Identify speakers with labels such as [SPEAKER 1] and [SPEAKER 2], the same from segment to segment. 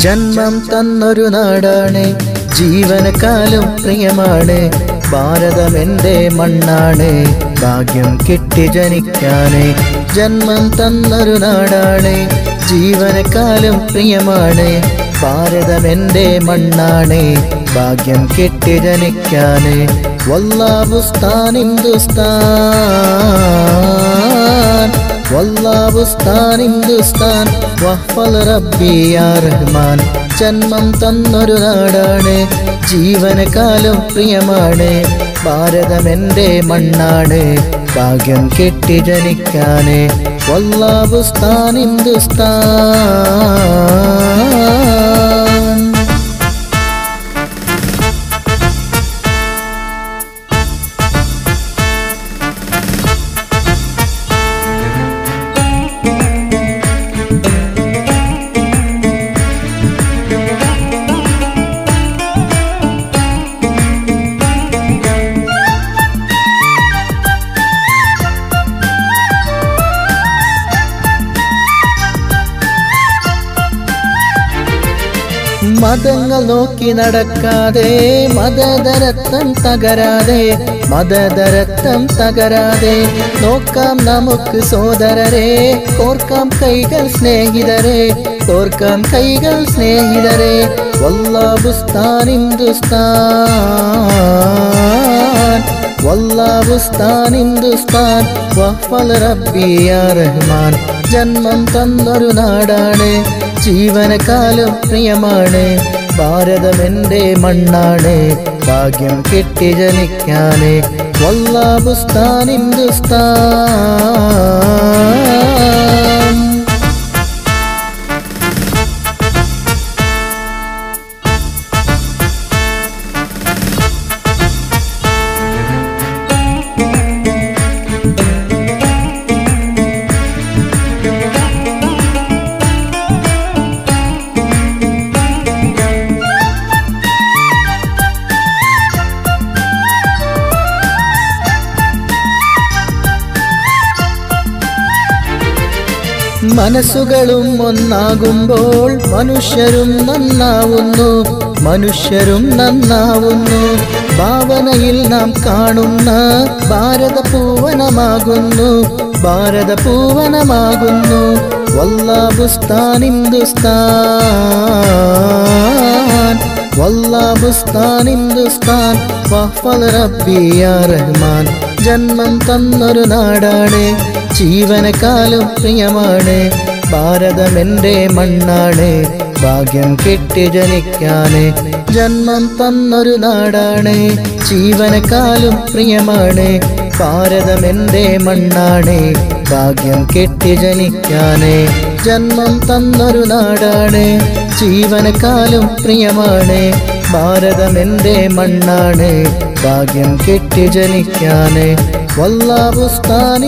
[SPEAKER 1] ജന്മം തന്നൊരു നാടാണ് ജീവനക്കാലം പ്രിയമാണ് ഭാരതം എൻ്റെ മണ്ണാണ് ഭാഗ്യം കിട്ടി ജനിക്കാന് ജന്മം തന്നൊരു നാടാണ് ജീവനക്കാലം പ്രിയമാണ് ഭാരതം എൻ്റെ മണ്ണാണ് ഭാഗ്യം കിട്ടി ജനിക്കാന് വല്ലാബുസ്ഥാൻ ഹിന്ദുസ്ഥാൻ വല്ലാബുസ്ഥാൻ ഹിന്ദുസ്ഥാൻ വഹ്ഫൽ റബ്ബി യാ റഹ്മാൻ ജന്മം തന്നൊരു നാടാണ് ജീവനകാലം പ്രിയമാണ് ഭാരതം എൻ്റെ മണ്ണാണ് ഭാഗ്യം കെട്ടി ജനിക്കാന് വല്ലാബുസ്ഥാൻ ഹിന്ദുസ്ഥാൻ മതങ്ങൾ നോക്കി നടക്കാതെ മതതരത്വം തകരാതെ മതതരത്വം തകരാതെ നോക്കാം നമുക്ക് സോദരരെ കോർക്കാം കൈകൾ സ്നേഹിതരെ കോർക്കാം കൈകൾ സ്നേഹിതരെ വല്ലാബുസ്ഥാൻ ഹിന്ദുസ്ഥാൻ വല്ലാബുസ്ഥാൻ ഹിന്ദുസ്ഥാൻ വഹ്ഫൽ റബ്ബി യാ റഹ്മാൻ ജന്മം തന്നൊരു നാടാണ് ജീവനകാലം പ്രിയമാണ് ഭാരതം എൻ്റെ മണ്ണാണ് ഭാഗ്യം കെട്ടി ജനിക്കാന് വല്ലാബുസ്ഥാൻ ഹിന്ദുസ്ഥാൻ മനസ്സുകളും ഒന്നാകുമ്പോൾ മനുഷ്യരും നന്നാവുന്നു മനുഷ്യരും നന്നാവുന്നു ഭാവനയിൽ നാം കാണുന്ന ഭാരത പൂവനമാകുന്നു ഭാരത പൂവനമാകുന്നു വല്ലാബുസ്ഥാൻ ഹിന്ദുസ്ഥാൻ വല്ലാബുസ്ഥാൻ ഹിന്ദുസ്ഥാൻ വഹ്ഫൽ റബ്ബി യാ റഹ്മാൻ ജന്മം തന്നൊരു നാടാണ് ജീവനകാലം പ്രിയമാണ് ഭാരതം എൻ്റെ മണ്ണാണ് ഭാഗ്യം കെട്ടി ജനിക്കാന് ജന്മം തന്നൊരു നാടാണ് ജീവനകാലം പ്രിയമാണ് ഭാരതം എൻ്റെ മണ്ണാണ് ഭാഗ്യം കെട്ടി ജനിക്കാന് ജന്മം തന്നൊരു നാടാണ് ജീവനകാലം പ്രിയമാണ് ഭാരതം എൻ്റെ മണ്ണാണ് ഭാഗ്യം കെട്ടി ജനിക്കാന് വല്ലാബുസ്ഥാൻ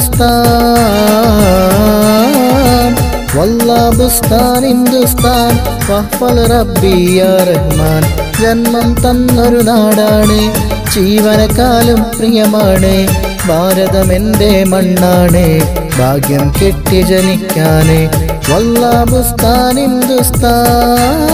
[SPEAKER 1] ഹിന്ദുസ്ഥാൻ വല്ലാബുസ്ഥാൻ ഹിന്ദുസ്ഥാൻ വഹ്ഫൽ റബ്ബി യാ റഹ്മാൻ ജന്മം തന്നൊരു നാടാണ് ജീവനകാലം പ്രിയമാണ് ഭാരതം എൻ്റെ മണ്ണാണ് ഭാഗ്യം കെട്ടി ജനിക്കാന് വല്ലാബുസ്ഥാൻ ഹിന്ദുസ്ഥാൻ